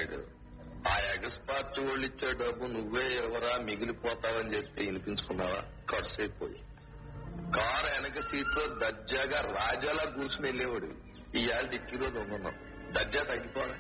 రాయుడు ఆ ఎగస్ పార్టీ వాళ్ళు ఇచ్చే డబ్బు నువ్వే ఎవరా మిగిలిపోతావని చెప్పి వినిపించుకున్నావా ఖర్చయిపోయి కారు వెనక సీట్లో దర్జాగా రాజాలా కూర్చుని వెళ్ళేవాడు ఇవాళ డిక్కీలో దొంగన్నాం దర్జా తగ్గిపోవడం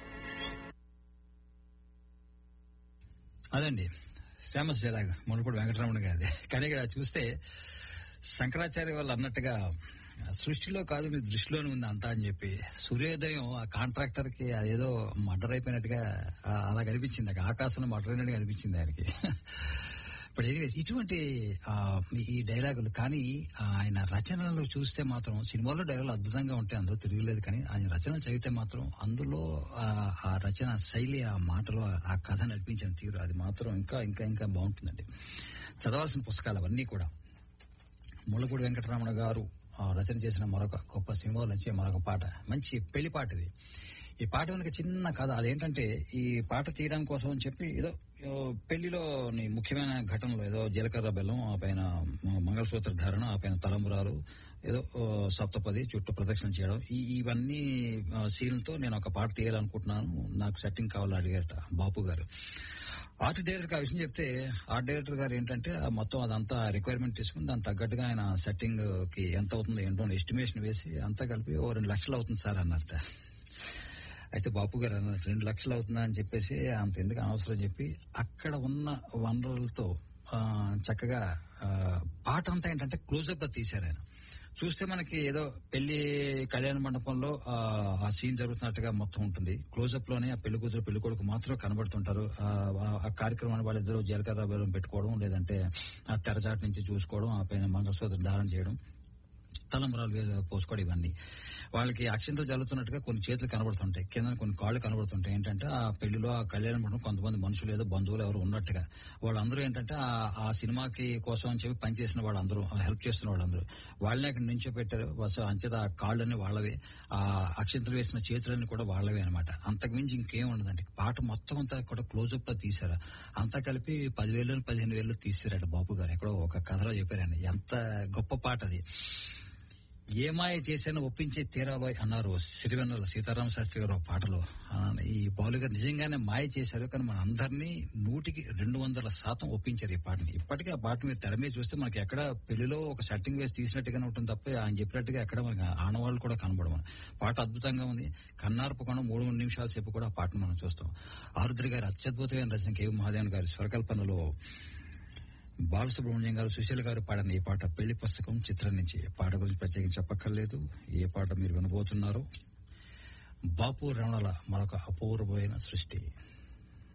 అదండి ఫేమస్ డైలాగ్ మునుపటి వెంకటరమణ గారి కానీ ఇక్కడ చూస్తే శంకరాచార్య వాళ్ళు అన్నట్టుగా సృష్టిలో కాదు మీ దృష్టిలోనే ఉంది అంతా అని చెప్పి సూర్యోదయం ఆ కాంట్రాక్టర్ కి అదేదో మర్డర్ అయిపోయినట్టుగా ఆ, అలా కనిపించింది అక్కడ ఆకాశంలో మర్డర్ అయినట్టుగా అనిపించింది ఆయనకి ఇప్పుడు anyways, ఇటువంటి ఆ, ఈ డైలాగులు కానీ ఆయన రచనలు చూస్తే మాత్రం సినిమాలో డైలాగులు అద్భుతంగా ఉంటాయి అందులో తిరగలేదు కానీ ఆయన రచనలు చదివితే మాత్రం అందులో ఆ, ఆ రచన శైలి ఆ మాటలు ఆ కథ నడిపించిన తీరు అది మాత్రం ఇంకా ఇంకా ఇంకా బాగుంటుందండి చదవాల్సిన పుస్తకాలు అవన్నీ కూడా ముళ్ళపూడి వెంకటరమణ గారు ఆ, రచన చేసిన మరొక గొప్ప సినిమాల నుంచి మరొక పాట మంచి పెళ్లి పాట ఇది ఈ పాట వెనక చిన్న కథ అదేంటంటే ఈ పాట తీయడం కోసం అని చెప్పి ఏదో ఏదో పెళ్లిలోని ముఖ్యమైన ఘటనలు ఏదో జీలకర్ర బెల్లం ఆ పైన మ- మంగళసూత్ర ధారణ ఆ పైన తలంబరాలు ఏదో ఓ, సప్తపది చుట్టూ ప్రదక్షిణ చేయడం ఈ ఇవన్నీ సీన్లతో నేను ఒక పాట తీయాలనుకుంటున్నాను నాకు సెట్టింగ్ కావాలని అడిగారట బాపు గారు ఆర్ట్ డైరెక్టర్ ఆ విషయం చెప్తే ఆర్ట్ డైరెక్టర్ గారు ఏంటంటే ఆ మొత్తం అదంతా రిక్వైర్మెంట్ తీసుకుని దానికి తగ్గట్టుగా ఆయన సెట్టింగ్ కి ఎంత అవుతుంది ఏంటో ఎస్టిమేషన్ వేసి అంతా కలిపి ఓ రెండు లక్షలు అవుతుంది సార్ అన్నారట అయితే బాపు గారు అన్నారు రెండు లక్షలు అవుతుందా అని చెప్పేసి అంత ఎందుకు అనవసరం చెప్పి అక్కడ ఉన్న వనరులతో ఆ, చక్కగా ఆ, పాట అంతా ఏంటంటే క్లోజప్ గా తీశారు ఆయన చూస్తే మనకి ఏదో పెళ్లి కళ్యాణ మండపంలో ఆ, ఆ సీన్ జరుగుతున్నట్టుగా మొత్తం ఉంటుంది క్లోజప్ లోనే ఆ పెళ్లి కూతురు పెళ్లి కొడుకు మాత్రం కనబడుతుంటారు ఆ, ఆ- ఆ కార్యక్రమాన్ని వాళ్ళిద్దరూ జీలకర్ర బెల్లం పెట్టుకోవడం లేదంటే ఆ తెరచాటు నుంచి చూసుకోవడం ఆ పైన మంగళసూత్రం ధారణ చేయడం తలంబరాలు వే- పోసుకోవడం ఇవన్నీ వాళ్ళకి అక్షంతలు జరుగుతున్నట్టుగా కొన్ని చేతులు కనబడుతుంటాయి కింద కొన్ని కాళ్ళు కనబడుతుంటాయి ఏంటంటే ఆ పెళ్లిలో ఆ కళ్యాణ మండపం కొంతమంది మనుషులు ఏదో బంధువులు ఎవరు ఉన్నట్టుగా వాళ్ళందరూ ఏంటంటే ఆ- ఆ సినిమాకి కోసం అని చెప్పి పనిచేసిన వాళ్ళందరూ హెల్ప్ చేస్తున్న వాళ్ళందరూ వాళ్ళని అక్కడ నుంచో పెట్టారు బస్సు అంచేత ఆ కాళ్ళని వాళ్ళవే ఆ అక్షంతలు వేసిన చేతులన్నీ కూడా వాళ్ళవే అనమాట అంతకుమించి ఇంకేం ఉండదండి పాట మొత్తం అంతా కూడా క్లోజప్ లో తీశారు అంతా కలిపి పదివేలు పదిహేను వేలు తీసారట బాబు గారు ఎక్కడో ఒక కథలో చెప్పారండి ఎంత గొప్ప పాట అది ఏ మాయ చేశానో ఒప్పించే తీరాబాయ్ అన్నారు సిరివెన్నెల సీతారామ శాస్త్రి గారు ఒక పాటలో ఆ, ఈ బాలు గారు నిజంగానే మాయ చేశారు కానీ మన అందరినీ నూటికి రెండు వందల శాతం ఒప్పించారు ఈ పాటని ఇప్పటికీ ఆ పాట మీరు తెర మీద చూస్తే మనకి ఎక్కడ పెళ్లిలో ఒక సెట్టింగ్ వేసి తీసినట్టుగానే ఉంటుంది తప్ప ఆయన చెప్పినట్టుగా ఎక్కడ మనకి ఆనవాళ్ళు కూడా కనబడము పాట అద్భుతంగా ఉంది కన్నార్పకుండా మూడు మూడు నిమిషాల సేపు కూడా ఆ పాటను మనం చూస్తాం ఆరుద్రి గారి అత్యద్భుతమైన రచన కేవి మహాదేవన్ గారి స్వరకల్పనలో బాలసుబ్రహ్మణ్యం గారు సుశీల్ గారు పాడిన ఈ పాట పెళ్లి పుస్తకం చిత్రం నుంచి పాట గురించి ప్రత్యేకించి చెప్పక్కర్లేదు ఏ పాట మీరు వినబోతున్నారు బాపు రమణల మరొక అపూర్వమైన సృష్టి